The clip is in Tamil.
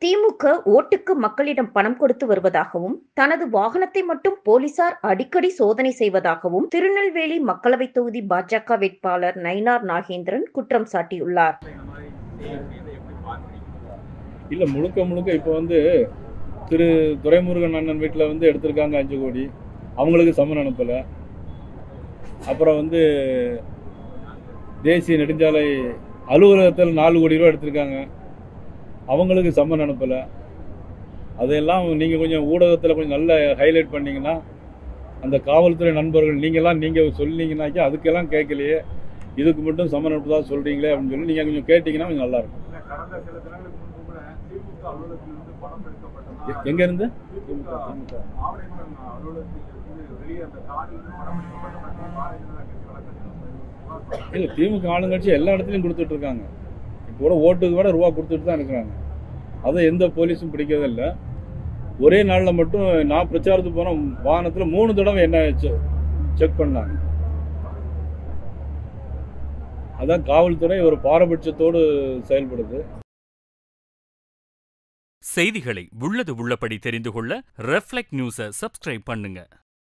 திமுக ஓட்டுக்கு மக்களிடம் பணம் கொடுத்து வருவதாகவும் தனது வாகனத்தை மட்டும் போலீசார் அடிக்கடி சோதனை செய்வதாகவும் திருநெல்வேலி மக்களவைத் தொகுதி பாஜக வேட்பாளர் நயினார் நாகேந்திரன் குற்றம் சாட்டியுள்ளார் இல்லை முழுக்க முழுக்க இப்போ வந்து திரு துரைமுருகன் அண்ணன் வீட்டில் வந்து எடுத்திருக்காங்க அஞ்சு கோடி அவங்களுக்கு சம்மன் அனுப்பலை அப்புறம் வந்து தேசிய நெடுஞ்சாலை அலுவலகத்தில் நாலு கோடி ரூபா எடுத்திருக்காங்க அவங்களுக்கு சம்மன் அனுப்பலை அதையெல்லாம் நீங்கள் கொஞ்சம் ஊடகத்தில் கொஞ்சம் நல்லா ஹைலைட் பண்ணீங்கன்னா அந்த காவல்துறை நண்பர்கள் நீங்கள்லாம் நீங்கள் சொன்னீங்கன்னாக்கி அதுக்கெல்லாம் கேட்கலையே இதுக்கு மட்டும் சம்மன் அனுப்புதா சொல்கிறீங்களே அப்படின்னு சொல்லி நீங்கள் கொஞ்சம் கேட்டிங்கன்னா கொஞ்சம் நல்லாயிருக்கும் இல்ல, கடந்த சில தினங்களுக்கு முன்பு கூட திமுக அலுவலகத்திலிருந்து பணம் எடுக்கப்பட்டதா எ- எங்கேருந்து திமுக ஆவணப்பன் அலுவலகத்திலிருந்து வெளியே அந்த காரில் பணம் எடுக்கப்பட்ட பாரதிய ஜனதா கட்சி வழக்கறிஞர் இல்லை திமுக ஆளுங்கட்சி எல்லா இடத்துலையும் கொடுத்துட்டு இருக்காங்க இப்போ கூட ஓட்டுக்கு கூட ரூபா கொடுத்துட்டு தான் இருக்கிறாங்க அதை எந்த போலீஸும் பிடிக்கிறதே இல்லை ஒரே நாளில் மட்டும் நான் பிரச்சாரத்துக்கு போன வாகனத்தில் மூணு தடவை என்ன செக் பண்ணாங்க அதான் காவல்துறை ஒரு பாரபட்சத்தோடு செயல்படுது செய்திகளை உள்ளது உள்ளபடி தெரிந்து கொள்ள ரெஃப்ளெக்ட் நியூஸை சப்ஸ்கிரைப் பண்ணுங்க